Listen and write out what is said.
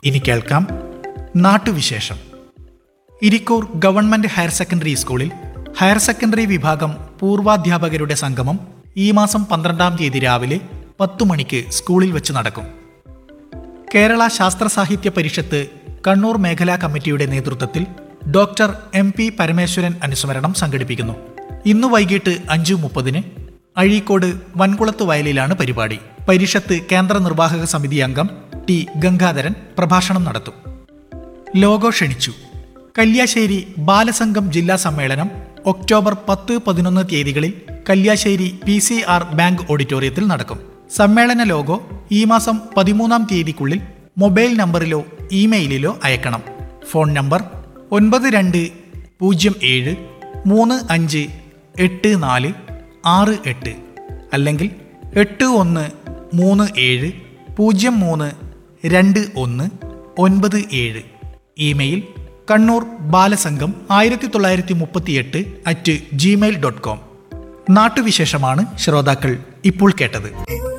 ഇനി കേൾക്കാം നാട്ടുവിശേഷം ഇരിക്കൂർ ഗവൺമെന്റ് ഹയർ സെക്കൻഡറി സ്കൂളിൽ ഹയർ സെക്കൻഡറി വിഭാഗം പൂർവാധ്യാപകരുടെ സംഗമം ഈ മാസം പന്ത്രണ്ടാം തീയതി രാവിലെ പത്തു മണിക്ക് സ്കൂളിൽ വെച്ച് നടക്കും കേരള ശാസ്ത്ര സാഹിത്യ പരിഷത്ത് കണ്ണൂർ മേഖലാ കമ്മിറ്റിയുടെ നേതൃത്വത്തിൽ ഡോക്ടർ എം പി പരമേശ്വരൻ അനുസ്മരണം സംഘടിപ്പിക്കുന്നു ഇന്നു വൈകിട്ട് അഞ്ചു മുപ്പതിന് അഴീക്കോട് വൻകുളത്ത് വയലിലാണ് പരിപാടി പരിഷത്ത് കേന്ദ്ര നിർവാഹക സമിതി അംഗം ടി ഗംഗാധരൻ പ്രഭാഷണം നടത്തും ലോഗോ ക്ഷണിച്ചു കല്യാശ്ശേരി ബാലസംഘം ജില്ലാ സമ്മേളനം ഒക്ടോബർ പത്ത് പതിനൊന്ന് തീയതികളിൽ Kalliasseri P C R bank ഓഡിറ്റോറിയത്തിൽ നടക്കും സമ്മേളന ലോഗോ ഈ മാസം പതിമൂന്നാം തീയതിക്കുള്ളിൽ മൊബൈൽ നമ്പറിലോ ഇമെയിലിലോ അയക്കണം ഫോൺ നമ്പർ ഒൻപത് രണ്ട് പൂജ്യം ഏഴ് മൂന്ന് അഞ്ച് എട്ട് നാല് ആറ് എട്ട് അല്ലെങ്കിൽ എട്ട് ഒന്ന് മൂന്ന് ഏഴ് പൂജ്യം മൂന്ന് രണ്ട് ഒന്ന് ഒൻപത് ഏഴ് ഇമെയിൽ കണ്ണൂർ ബാലസംഘം ആയിരത്തി തൊള്ളായിരത്തി മുപ്പത്തിയെട്ട് അറ്റ് ജിമെയിൽ ഡോട്ട് കോം നാട്ടുവിശേഷമാണ് ശ്രോതാക്കൾ ഇപ്പോൾ കേട്ടത്